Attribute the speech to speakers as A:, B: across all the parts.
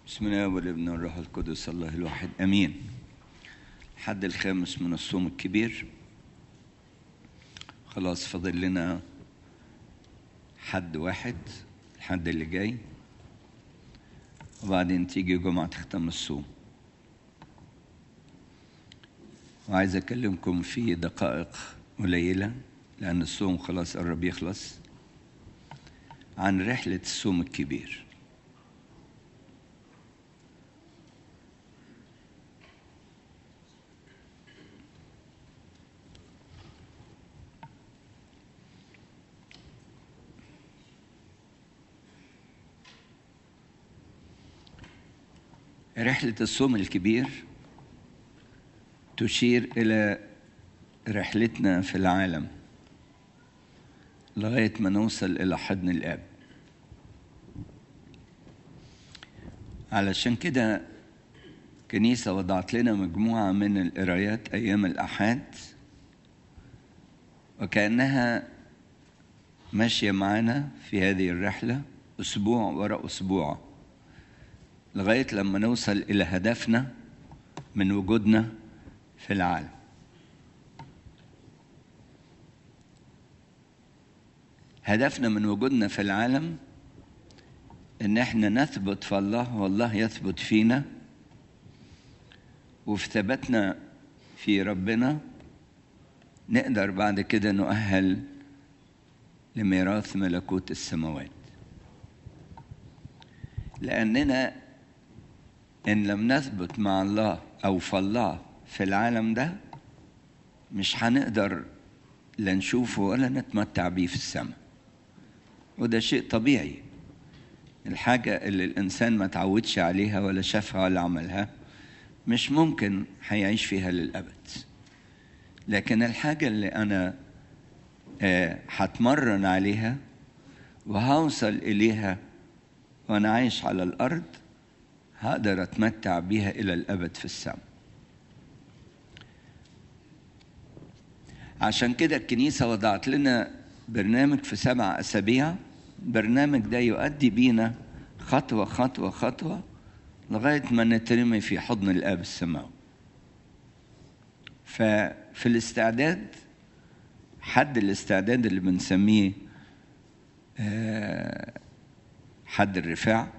A: بسم الله والابن والروح القدس الله الواحد امين الحد الخامس من الصوم الكبير خلاص فاضل لنا حد واحد الحد اللي جاي وبعدين تيجي جمعة تختم الصوم وعايز أكلمكم في دقائق قليلة لأن الصوم خلاص قرب يخلص عن رحلة الصوم الكبير رحلة الصوم الكبير تشير إلى رحلتنا في العالم لغاية ما نوصل إلى حضن الآب علشان كده كنيسة وضعت لنا مجموعة من القرايات أيام الأحد وكأنها ماشية معانا في هذه الرحلة أسبوع وراء أسبوع لغاية لما نوصل إلى هدفنا من وجودنا في العالم هدفنا من وجودنا في العالم ان احنا نثبت في الله والله يثبت فينا وفي ثباتنا في ربنا نقدر بعد كده نؤهل لميراث ملكوت السماوات لاننا ان لم نثبت مع الله او في الله في العالم ده مش هنقدر لا نشوفه ولا نتمتع بيه في السماء وده شيء طبيعي الحاجة اللي الإنسان ما تعودش عليها ولا شافها ولا عملها مش ممكن هيعيش فيها للأبد لكن الحاجة اللي أنا هتمرن عليها وهوصل إليها وأنا عايش على الأرض هقدر أتمتع بيها إلى الأبد في السماء عشان كده الكنيسة وضعت لنا برنامج في سبع أسابيع البرنامج ده يؤدي بينا خطوة خطوة خطوة لغاية ما نترمي في حضن الآب السماوي ففي الاستعداد حد الاستعداد اللي بنسميه حد الرفاع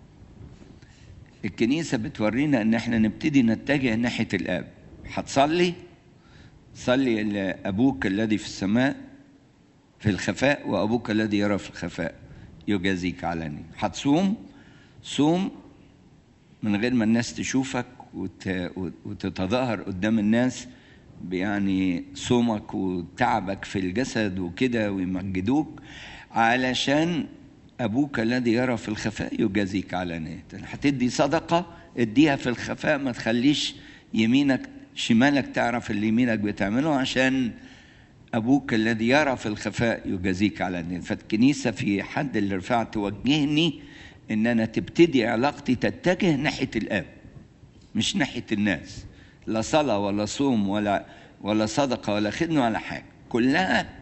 A: الكنيسة بتورينا ان احنا نبتدي نتجه ناحية الآب هتصلي صلي لأبوك الذي في السماء في الخفاء وأبوك الذي يرى في الخفاء يجازيك علني هتصوم صوم من غير ما الناس تشوفك وت... وتتظاهر قدام الناس يعني صومك وتعبك في الجسد وكده ويمجدوك علشان أبوك الذي يرى في الخفاء يجازيك علانية هتدي صدقة اديها في الخفاء ما تخليش يمينك شمالك تعرف اللي يمينك بتعمله عشان أبوك الذي يرى في الخفاء يجازيك على النيل فالكنيسة في حد الارتفاع توجهني إن أنا تبتدي علاقتي تتجه ناحية الآب مش ناحية الناس لا صلاة ولا صوم ولا ولا صدقة ولا خدمة ولا حاجة كلها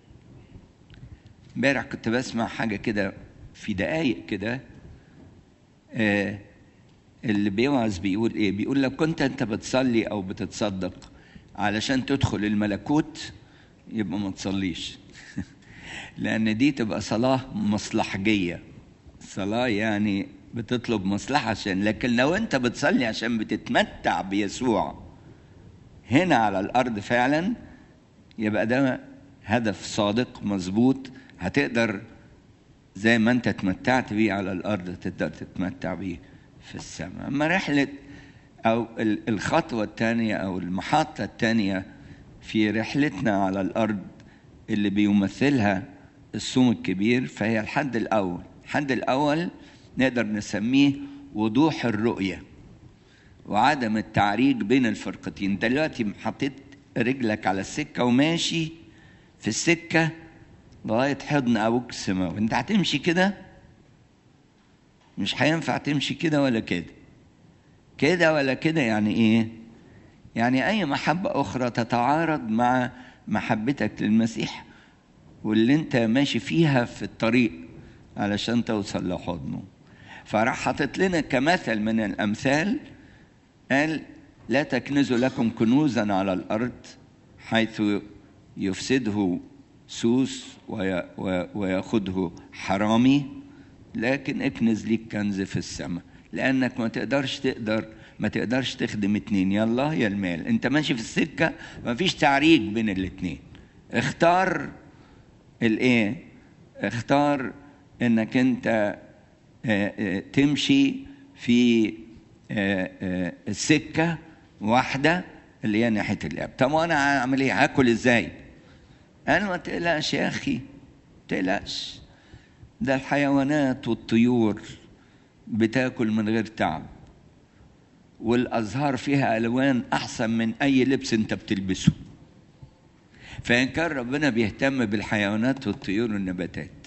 A: امبارح كنت بسمع حاجة كده في دقايق كده آه اللي بيوعظ بيقول ايه بيقول لو كنت انت بتصلي او بتتصدق علشان تدخل الملكوت يبقى ما تصليش لان دي تبقى صلاه مصلحجيه صلاه يعني بتطلب مصلحه عشان لكن لو انت بتصلي عشان بتتمتع بيسوع هنا على الارض فعلا يبقى ده هدف صادق مظبوط هتقدر زي ما انت اتمتعت بيه على الارض تقدر تتمتع بيه في السماء اما رحله او الخطوه الثانيه او المحطه الثانيه في رحلتنا على الارض اللي بيمثلها الصوم الكبير فهي الحد الاول الحد الاول نقدر نسميه وضوح الرؤيه وعدم التعريج بين الفرقتين دلوقتي حطيت رجلك على السكه وماشي في السكه لغايه حضن ابوك السماوي انت هتمشي كده مش هينفع تمشي كده ولا كده كده ولا كده يعني ايه يعني اي محبه اخرى تتعارض مع محبتك للمسيح واللي انت ماشي فيها في الطريق علشان توصل لحضنه فراح حاطط لنا كمثل من الامثال قال لا تكنزوا لكم كنوزا على الارض حيث يفسده سوس وي- و- وياخده حرامي لكن اكنز ليك كنز في السماء لانك ما تقدرش تقدر ما تقدرش تخدم اتنين يا الله يا المال انت ماشي في السكه ما فيش تعريج بين الاتنين اختار الايه اختار انك انت آه، آه، تمشي في آه، آه، السكه واحده اللي هي ناحيه الاب طب وانا هعمل ايه هاكل ازاي قال ما تقلقش يا اخي ما تقلقش ده الحيوانات والطيور بتاكل من غير تعب والازهار فيها الوان احسن من اي لبس انت بتلبسه فان كان ربنا بيهتم بالحيوانات والطيور والنباتات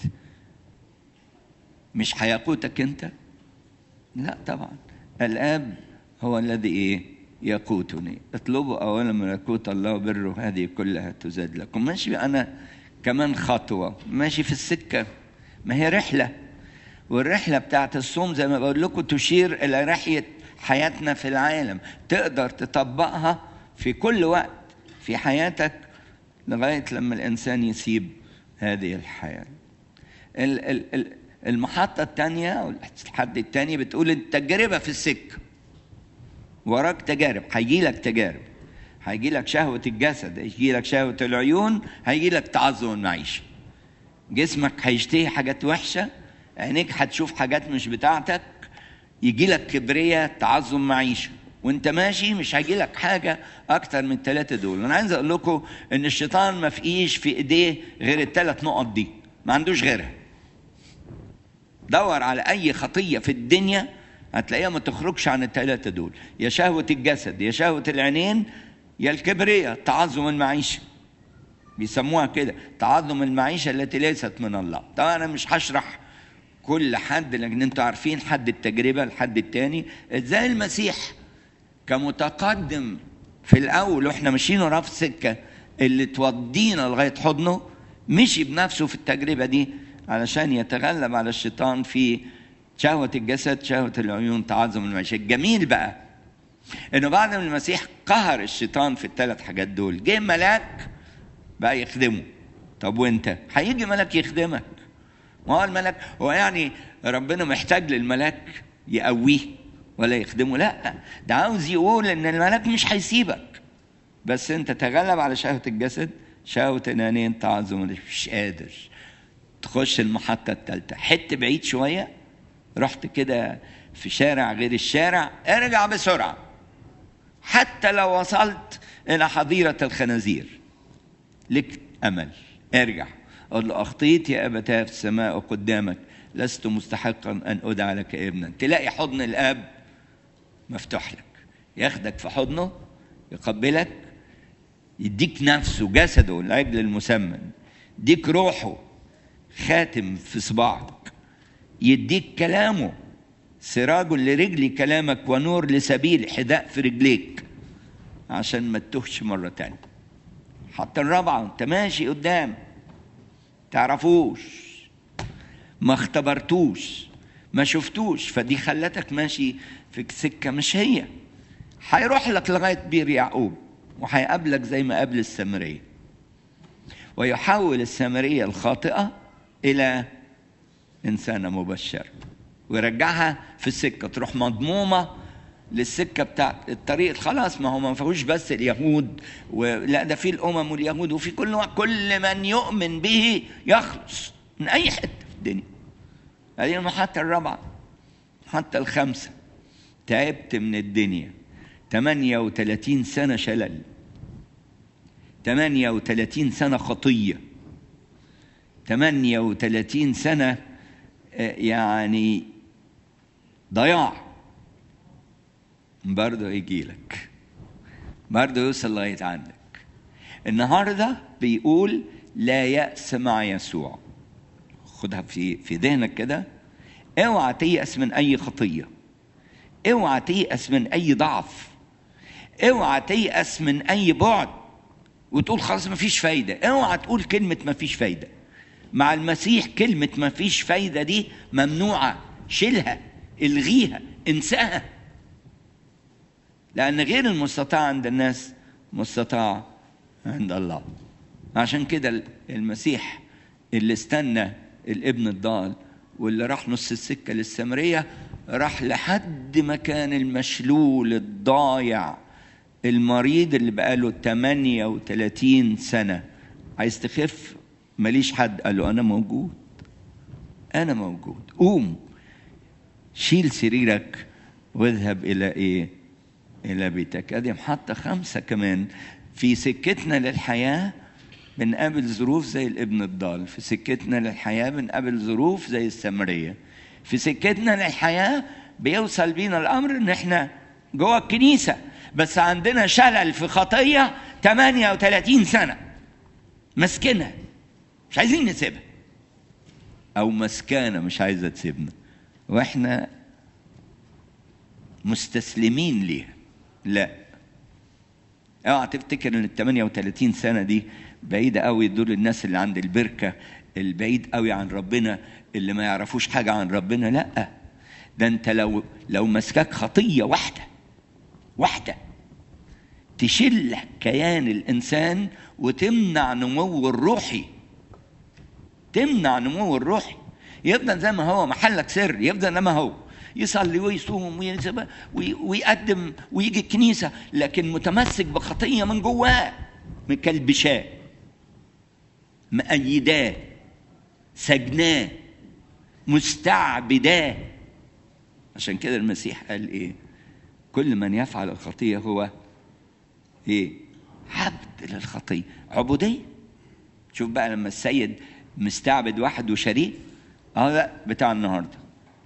A: مش هيقوتك انت لا طبعا الاب هو الذي ايه يقوتني اطلبوا اولا ملكوت الله وبره هذه كلها تزاد لكم ماشي انا كمان خطوه ماشي في السكه ما هي رحله والرحله بتاعت الصوم زي ما بقول لكم تشير الى رحله حياتنا في العالم تقدر تطبقها في كل وقت في حياتك لغايه لما الانسان يسيب هذه الحياه ال- ال- ال- المحطة الثانية أو الحد الثاني بتقول التجربة في السكة وراك تجارب هيجي لك تجارب هيجي لك شهوة الجسد هيجي لك شهوة العيون هيجي لك تعظم المعيشة جسمك هيشتهي حاجات وحشة عينيك هتشوف حاجات مش بتاعتك يجي لك كبرية تعظم معيشة وانت ماشي مش هيجي لك حاجة أكتر من الثلاثة دول أنا عايز أقول لكم إن الشيطان ما فيش في إيديه غير الثلاث نقط دي ما عندوش غيرها دور على اي خطيه في الدنيا هتلاقيها ما تخرجش عن الثلاثه دول يا شهوه الجسد يا شهوه العينين يا الكبرياء تعظم المعيشه بيسموها كده تعظم المعيشه التي ليست من الله طبعا انا مش هشرح كل حد لكن انتوا عارفين حد التجربه الحد التاني ازاي المسيح كمتقدم في الاول واحنا ماشيين وراه في السكه اللي تودينا لغايه حضنه مشي بنفسه في التجربه دي علشان يتغلب على الشيطان في شهوة الجسد شهوة العيون تعظم المعيشة الجميل بقى انه بعد ما المسيح قهر الشيطان في الثلاث حاجات دول جه ملاك بقى يخدمه طب وانت هيجي ملاك يخدمك ما هو الملاك هو يعني ربنا محتاج للملاك يقويه ولا يخدمه لا ده عاوز يقول ان الملاك مش هيسيبك بس انت تغلب على شهوة الجسد شهوة العينين تعظم مش قادر تخش المحطة الثالثة حت بعيد شوية رحت كده في شارع غير الشارع ارجع بسرعة حتى لو وصلت إلى حظيرة الخنازير لك أمل ارجع قل له أخطيت يا أبتاه في السماء وقدامك لست مستحقا أن أدعى لك ابنا تلاقي حضن الآب مفتوح لك ياخدك في حضنه يقبلك يديك نفسه جسده العجل المسمن يديك روحه خاتم في صباعك يديك كلامه سراج لرجلي كلامك ونور لسبيل حذاء في رجليك عشان ما تتوهش مرة تانية حتى الرابعة انت ماشي قدام تعرفوش ما اختبرتوش ما شفتوش فدي خلتك ماشي في سكة مش هي هيروح لك لغاية بير يعقوب وهيقابلك زي ما قابل السامرية ويحول السامرية الخاطئة إلى إنسانة مبشرة ويرجعها في السكة تروح مضمومة للسكة بتاعت الطريق خلاص ما هو ما فيهوش بس اليهود ولا ده في الأمم واليهود وفي كل كل من يؤمن به يخلص من أي حتة في الدنيا هذه المحطة الرابعة المحطة الخامسة تعبت من الدنيا 38 سنة شلل 38 سنة خطية 38 سنة يعني ضياع برضه يجي لك برضه يوصل لغاية عندك النهاردة بيقول لا يأس مع يسوع خدها في في ذهنك كده اوعى تيأس من أي خطية اوعى تيأس من أي ضعف اوعى تيأس من أي بعد وتقول خلاص مفيش فايدة اوعى تقول كلمة مفيش فايدة مع المسيح كلمة مفيش فايدة دي ممنوعة شيلها الغيها انساها لأن غير المستطاع عند الناس مستطاع عند الله عشان كده المسيح اللي استنى الابن الضال واللي راح نص السكة للسامرية راح لحد ما كان المشلول الضايع المريض اللي بقاله 38 سنة عايز تخف ماليش حد قال له أنا موجود أنا موجود قوم شيل سريرك واذهب إلى إيه؟ إلى بيتك أدي محطة خمسة كمان في سكتنا للحياة بنقابل ظروف زي الابن الضال في سكتنا للحياة بنقابل ظروف زي السامرية في سكتنا للحياة بيوصل بينا الأمر إن إحنا جوه الكنيسة بس عندنا شلل في خطية 38 سنة مسكنها مش عايزين نسيبها أو مسكانة مش عايزة تسيبنا وإحنا مستسلمين ليها لا اوعى تفتكر ان ال 38 سنه دي بعيده قوي دول الناس اللي عند البركه البعيد قوي عن ربنا اللي ما يعرفوش حاجه عن ربنا لا ده انت لو لو مسكك خطيه واحده واحده تشل كيان الانسان وتمنع نمو الروحي تمنع نمو الروحي يفضل زي ما هو محلك سر يفضل زي ما هو يصلي ويصوم ويسب- وي- ويقدم ويجي الكنيسة لكن متمسك بخطية من جواه مكلبشاه مأيداه سجناه مستعبداه عشان كده المسيح قال ايه كل من يفعل الخطية هو ايه عبد للخطية عبودية شوف بقى لما السيد مستعبد واحد وشريك اه لا بتاع النهارده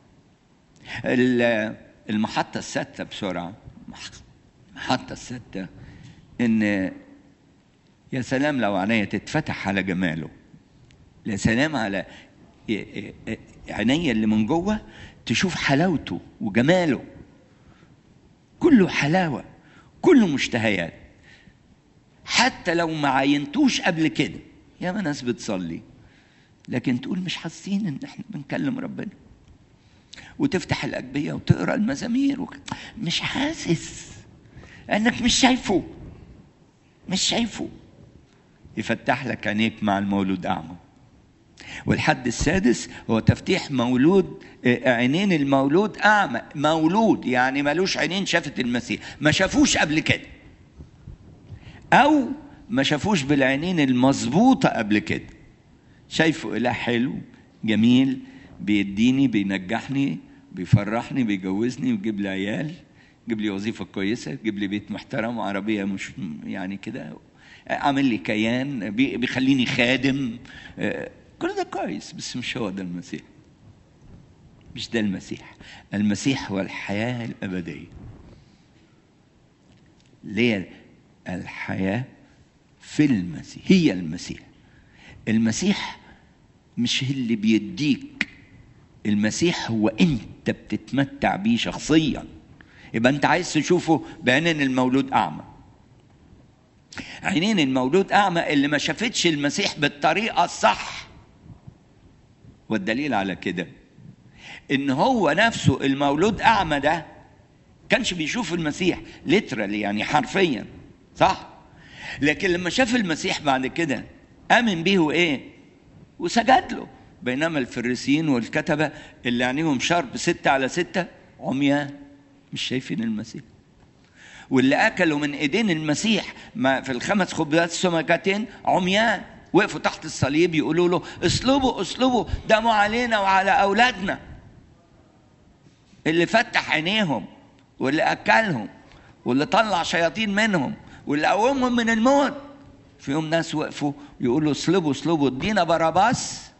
A: ال- المحطة السادسة بسرعة المحطة السادسة إن يا سلام لو عينيا تتفتح على جماله يا سلام على عينيا اللي من جوه تشوف حلاوته وجماله كله حلاوة كله مشتهيات حتى لو ما عينتوش قبل كده يا ما ناس بتصلي لكن تقول مش حاسين ان احنا بنكلم ربنا وتفتح الأجبية وتقرأ المزامير وك... مش حاسس أنك مش شايفه مش شايفه يفتح لك عينيك مع المولود أعمى والحد السادس هو تفتيح مولود آه، عينين المولود أعمى مولود يعني ملوش عينين شافت المسيح ما شافوش قبل كده أو ما شافوش بالعينين المظبوطة قبل كده شايفه إله حلو جميل بيديني بينجحني بيفرحني بيجوزني ويجيب لي عيال يجيب لي وظيفة كويسة يجيب لي بيت محترم وعربية مش يعني كده عامل لي كيان بي- بيخليني خادم آه، كل ده كويس بس مش هو ده المسيح مش ده المسيح المسيح هو الحياة الأبدية ليه الحياة في المسيح هي المسيح المسيح مش اللي بيديك المسيح هو انت بتتمتع بيه شخصيا يبقى انت عايز تشوفه بعينين المولود اعمى عينين المولود اعمى اللي ما شافتش المسيح بالطريقه الصح والدليل على كده ان هو نفسه المولود اعمى ده كانش بيشوف المسيح ليترالي يعني حرفيا صح لكن لما شاف المسيح بعد كده امن بيه وايه وسجد له بينما الفريسيين والكتبه اللي عينيهم شرب ستة على ستة عميان مش شايفين المسيح واللي اكلوا من ايدين المسيح ما في الخمس خبزات السمكتين عميان وقفوا تحت الصليب يقولوا له اسلبوا اسلبوا دموا علينا وعلى اولادنا اللي فتح عينيهم واللي اكلهم واللي طلع شياطين منهم واللي قومهم من الموت في يوم ناس وقفوا يقولوا اصلبوا اصلبوا ادينا باراباس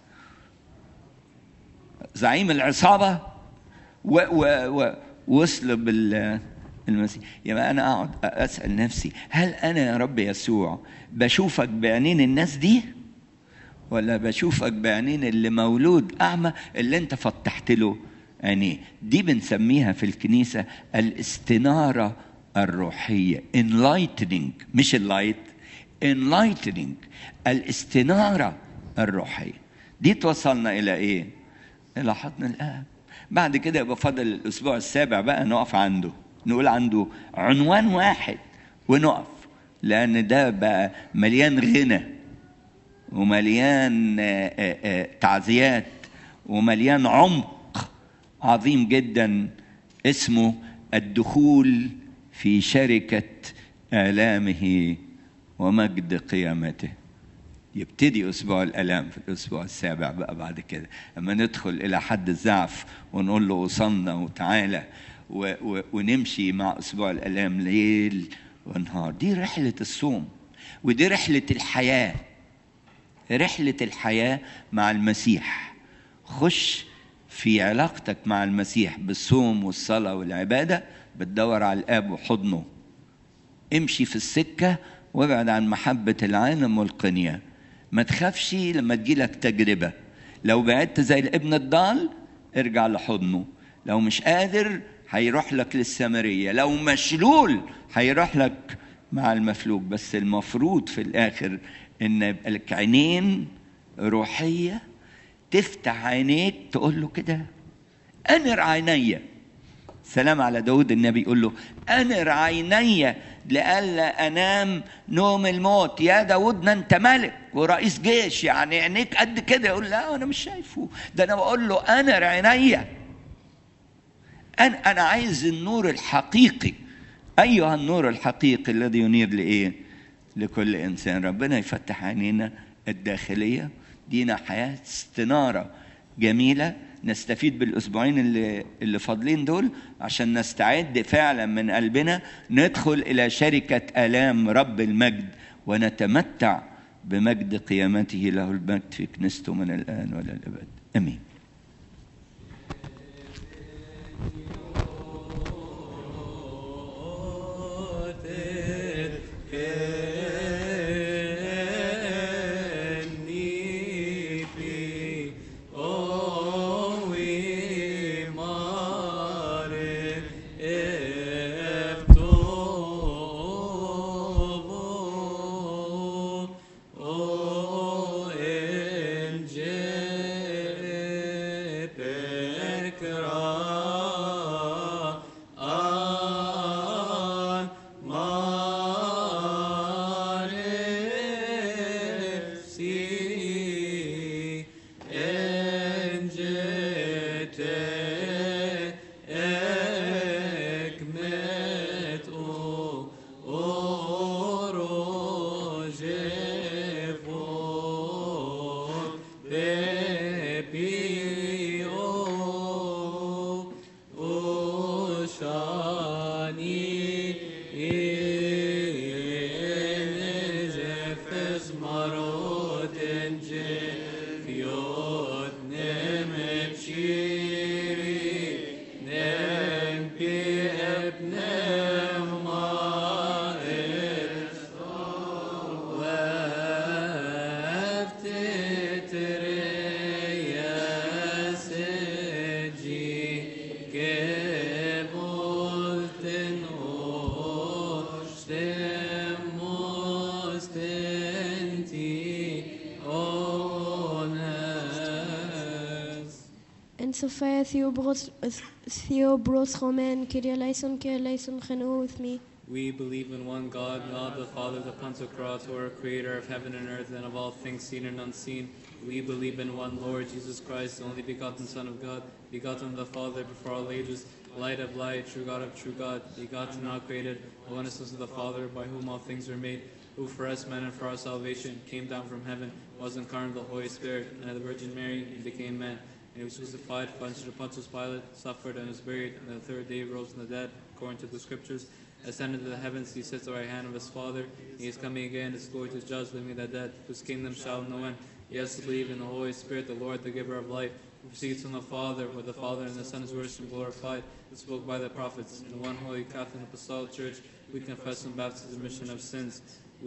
A: زعيم العصابه و و و واصلب ال- المسيح يبقى انا اقعد اسال نفسي هل انا يا رب يسوع بشوفك بعينين الناس دي ولا بشوفك بعينين اللي مولود اعمى اللي انت فتحت له عينيه دي بنسميها في الكنيسه الاستناره الروحيه enlightening مش اللايت enlightening الاستناره الروحيه دي توصلنا الى ايه الى حضن الاب بعد كده يبقى فاضل الاسبوع السابع بقى نقف عنده نقول عنده عنوان واحد ونقف لان ده بقى مليان غنى ومليان آه، آه، آه، تعزيات ومليان عمق عظيم جدا اسمه الدخول في شركه الامه ومجد قيامته يبتدي اسبوع الالام في الاسبوع السابع بقى بعد كده اما ندخل الى حد الزعف ونقول له وصلنا وتعالى و و ونمشي مع اسبوع الالام ليل ونهار دي رحله الصوم ودي رحله الحياه رحله الحياه مع المسيح خش في علاقتك مع المسيح بالصوم والصلاه والعباده بتدور على الاب وحضنه امشي في السكه وابعد عن محبه العالم والقنيه ما تخافش لما تجيلك تجربه لو بعدت زي الابن الضال ارجع لحضنه لو مش قادر هيروح لك للسامريه لو مشلول هيروح لك مع المفلوج بس المفروض في الاخر ان يبقى لك عينين روحيه تفتح عينيك تقول له كده انر عيني سلام على داود النبي يقول له انر عيني لئلا انام نوم الموت يا داود ده انت ملك ورئيس جيش يعني عينيك قد كده يقول لا انا مش شايفه ده انا بقول له انر عيني انا انا عايز النور الحقيقي ايها النور الحقيقي الذي ينير لايه لكل انسان ربنا يفتح عينينا الداخليه دينا حياه استناره جميله نستفيد بالاسبوعين اللي اللي فاضلين دول عشان نستعد فعلا من قلبنا ندخل الى شركه الام رب المجد ونتمتع بمجد قيامته له المجد في كنيسته من الان والى الابد امين
B: En Sophia Theobros, Theobros Roman, Kyrie eleison, Kyrie eleison, Geno with me.
C: We believe in one God, God the Father, the Pantocrator, creator of heaven and earth and of all things seen and unseen. We believe in one Lord Jesus Christ, the only begotten Son of God, begotten of the Father before all ages, light of light, true God of true God, begotten, not created, the oneness of the Father, by whom all things were made, who for us men and for our salvation came down from heaven, was incarnate of the Holy Spirit, and of the Virgin Mary, and became man. And he was crucified, punched to Pontius Pilate, suffered and was buried, and the third day rose from the dead, according to the Scriptures. Ascended to the heavens, he sits at the right hand of his Father. He is coming again, his glory to judge living and the dead, whose kingdom shall have no end. Yes, to believe in the Holy Spirit, the Lord, the giver of life, who proceeds from the Father, where the Father and the Son is worshipped and glorified, who spoke by the prophets. In the one holy Catholic Apostolic Church, we confess and baptize the remission of sins.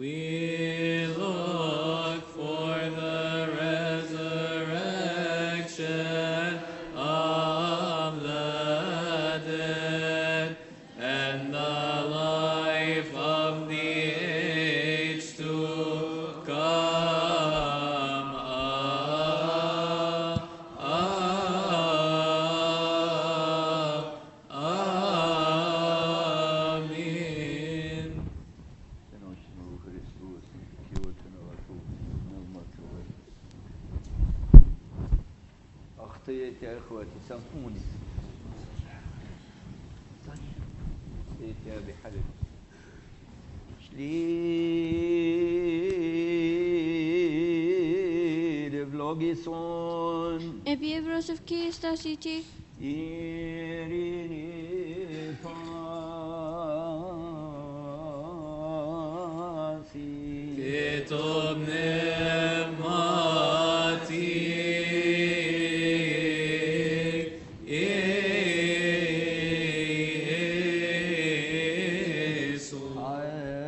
C: We look for the resurrection of the dead and the life of the age to come.
A: أخطيت يا إخوتي سامحوني أخطيت يا أبي حبيبي Slir vlogison
B: Epiebros of Kiesta City,
A: Irini pasi
C: Ketobne